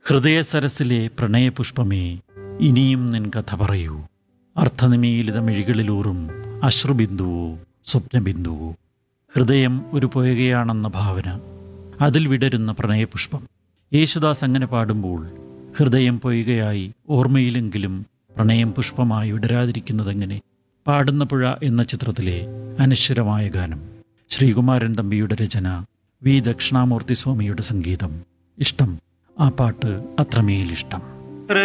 ഹൃദയസരസിലെ പ്രണയപുഷ്പമേ ഇനിയും നിൻ കഥ പറയൂ അർത്ഥനിമീലിത മിഴികളിലൂറും അശ്രുബിന്ദുവോ സ്വപ്നബിന്ദുവോ ഹൃദയം ഒരു പുയകയാണെന്ന ഭാവന അതിൽ വിടരുന്ന പ്രണയപുഷ്പം യേശുദാസ് അങ്ങനെ പാടുമ്പോൾ ഹൃദയം പൊയ്കയായി ഓർമ്മയിലെങ്കിലും പ്രണയം പുഷ്പമായി വിടരാതിരിക്കുന്നതെങ്ങനെ പാടുന്ന പുഴ എന്ന ചിത്രത്തിലെ അനശ്വരമായ ഗാനം ശ്രീകുമാരൻ തമ്പിയുടെ രചന വി ദക്ഷിണാമൂർത്തി സ്വാമിയുടെ സംഗീതം ഇഷ്ടം ആ പാട്ട് അത്രമേൽ ഇഷ്ടം